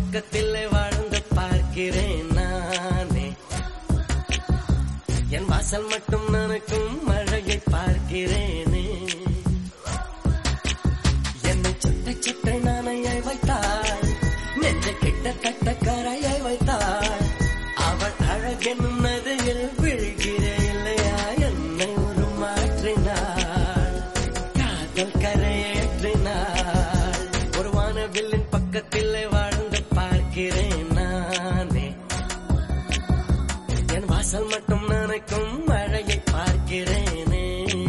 பக்கத்தில் வாழ்ந்து பார்க்கிறேன் நானே என் வாசல் மட்டும் நனக்கும் மழையை பார்க்கிறேனே என்னை சுட்ட சுட்ட நாணையை வைத்தாள் நெஞ்ச கிட்டத்தட்ட கரையை வைத்தாள் அவள் அழகெனும் நதியில் விழுகிறேன் இல்லையா என்னை ஒரு மாற்றினாள் காதல் கரையேற்றினாள் ஒரு வானவில்லின் பக்கத்தில் வாழ்ந்து பார்க்கிறேன் நானே என் வாசல் மட்டும் நனைக்கும் மழையை பார்க்கிறேனே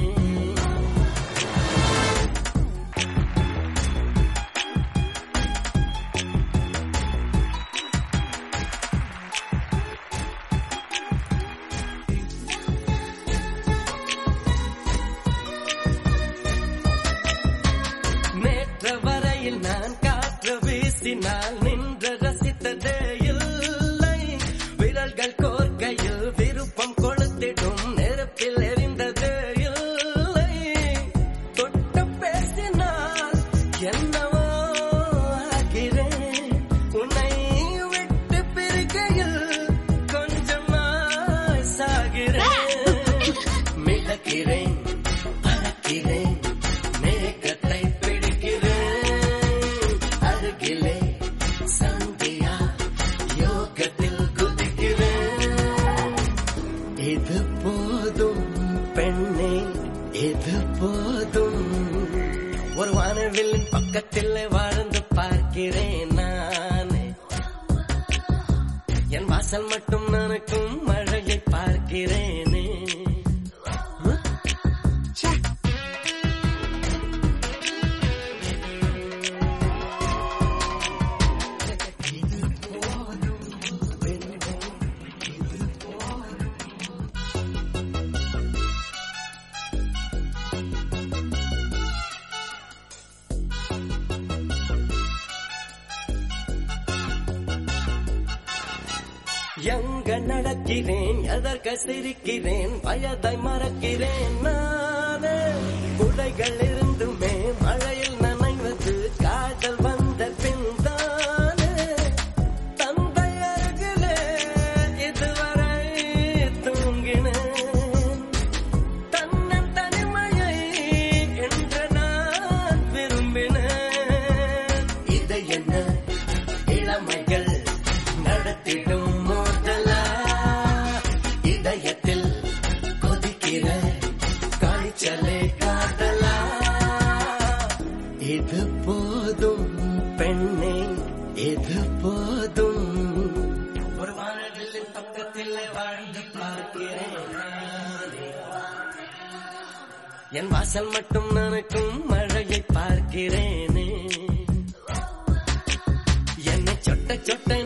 நேற்று வரையில் நான் காற்று வீசினால் நின்று ரசித்ததே இல்லை விரல்கள் கோர்க்கையில் விருப்பம் கொளுத்திடும் நெருப்பில் எரிந்ததே இல்லை தொட்டு பேசினால் என்னவோ ஆகிறேன் உன்னை விட்டு பிரிக்கையில் கொஞ்சமாய் சாகிறேன் மிதக்கிறேன் பறக்கிறேன் மேகத்தை பிடிக்கிறேன் அருகிலே சந்தியா யோகத்தில் குதிக்கிறேன் இது போதும் பெண்ணே இது போதும் ஒரு வானவில்லின் பக்கத்தில் வாழ்ந்து பார்க்கிறேன் நானே என் வாசல் மட்டும் நனக்கும் மழையை பார்க்கிறேனே எங்க நடக்கிறேன் எதற்கு சிரிக்கிறேன் வயதை மறக்கிறேன் நானே குடைகள் இருந்துமே மழையில் நனைவது காதல் வந்த பின் தானே தந்தை அருகிலே இதுவரை தூங்கினேன் தன்னன் தனிமையை என்று நான் விரும்பினேன் இதை என்ன இளமைகள் நடத்திடும் மோதலா இதயத்தில் கொதிக்கிற காய்ச்சலே காதலா இது போதும் பெண்ணே இது போதும் ஒரு வானவில்லின் பக்கத்தில் வாழ்ந்து பார்க்கிறேன் நானே. என் வாசல் மட்டும் நனக்கும் மழையை பார்க்கிறேனே என்னை சொட்ட சொட்ட